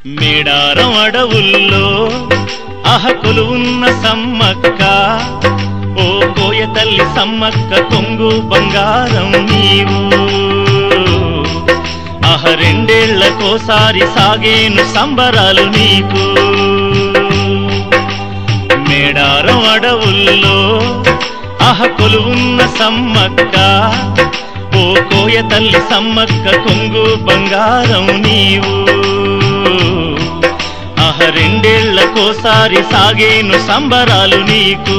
మేడారం అడవుల్లో అహకులు ఉన్న సమ్మక్క ఓ కోయ తల్లి సమ్మక్క కొంగు బంగారం నీవు అహ రెండేళ్లకోసారి సాగేను సంబరాలు నీకు మేడారం అడవుల్లో అహకులు ఉన్న సమ్మక్క ఓ కోయ తల్లి సమ్మక్క కొంగు బంగారం నీవు ఆహ రెండేళ్లకోసారి సాగేను సంబరాలు నీకు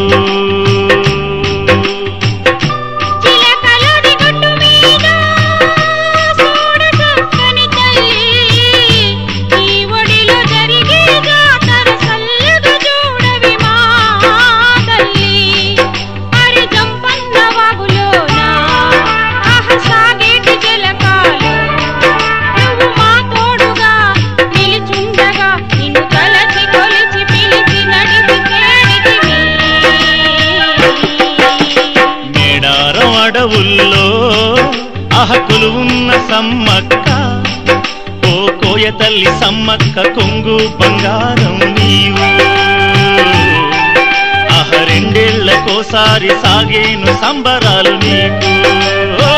చిలకలుడి గుట్టు మీద చూడు చక్కని తల్లి ఈ ఒడిలో జరిగే జాతర సల్లుగా చూడవి మా తల్లి అరి జంపన్న వాగులోన ఆహ సాగేటి జలకాలు నువ్వు మా తోడుగా నిలిచుండగా నిన్ను తలచి కొలిచి పిలిచి నడిచి చేరితివి మేడారం అడవుల్లో అహకులు ఉన్న సమ్మక్క ఓ కోయ తల్లి సమ్మక్క కొంగు బంగారం నీవు ఆహ రెండేళ్లకోసారి సాగేను సంబరాలు నీకు ఓ!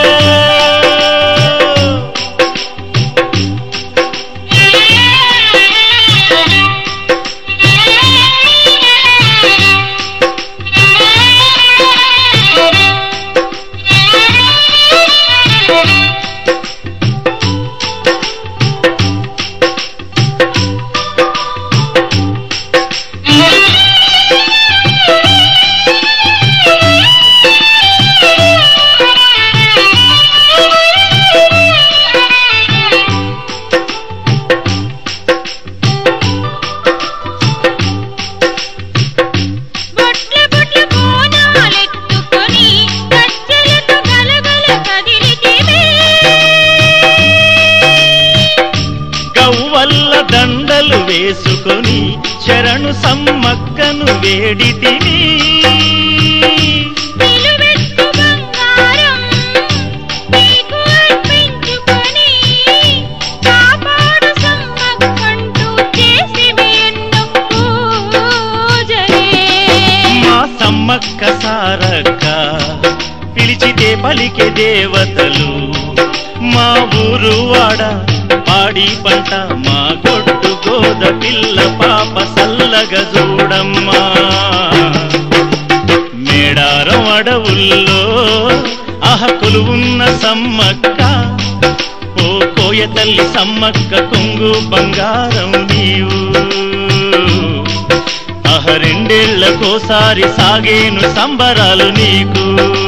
బొట్ల బొట్ల బోనాలెత్తుకొని గజ్జెలతో గలగల కదిలితివే గవ్వల్ల దండలు వేసుకొని శరణు సమ్మక్కను వేడితిని నిలువెత్తు బంగారం నీకు అర్పించుకొని కాపాడు సమ్మక్కంటూ చేసివి ఎన్నో పూజలే మా సమ్మక్క సారక్క పిలిచితే పలికే దేవతలు మా ఊరు వాడ పాడి పంట మా గొడ్డు గోద పిల్ల పాప సల్లగ చూడమ్మా మేడారం అడవుల్లో అహకులు ఉన్న సమ్మక్క ఓ కోయ తల్లి సమ్మక్క కొంగు బంగారం నీవు అహ రెండేళ్లకోసారి సాగేను సంబరాలు నీకు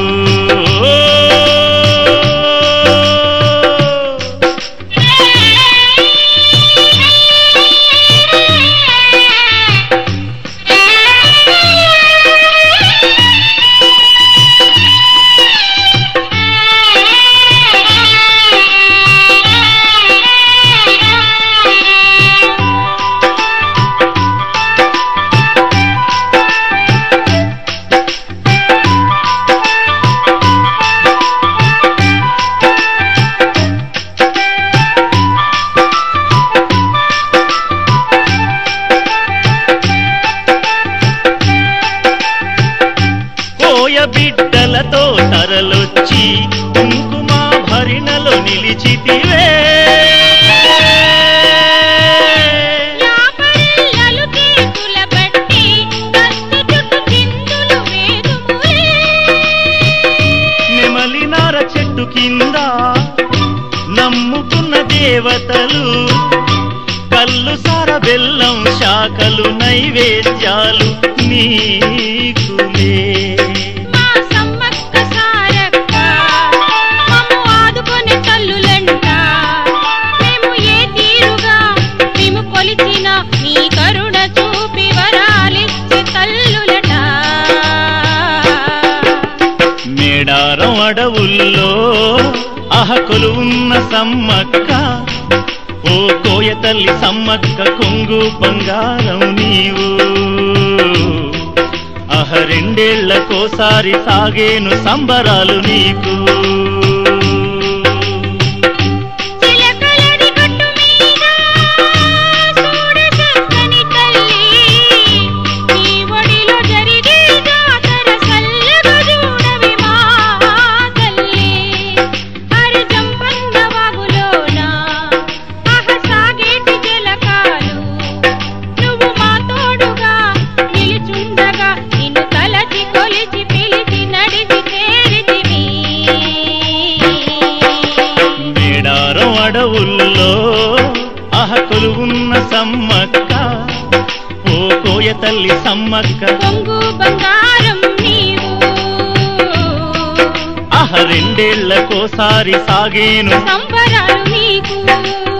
కోయ బిడ్డలతో తరలొచ్చి కుంకుమ భరిణలో నిలిచితివే యాపరిల్లలు చేతుల బట్టి కత్తి చుట్టు చిందులు వేదుములే నెమలినార చెట్టు కింద నమ్ముకున్న దేవతలు కల్లు సార బెల్లం శాఖలు నైవేద్యాలు నీకులే మా సమ్మక్క సారక్క మమ్ము ఆదుకొని తల్లులంట మేము ఏ తీరుగా మేము కొలిచిన నీ కరుణ చూపి వరాలిచ్చి తల్లులట మేడారం అడవుల్లో అహకులు ఉన్న సమ్మక్క ఓ కోయ తల్లి సమ్మక్క కొంగు బంగారం నీవు అహ రెండేళ్లకోసారి సాగేను సంబరాలు నీకు చిలకలడి గట్టు మీద సమ్మక్క ఓ కోయ తల్లి సమ్మక్క పొంగు బంగారం నీవు ఆహ రెండేళ్లకోసారి సాగేను సంబరాలు నీకు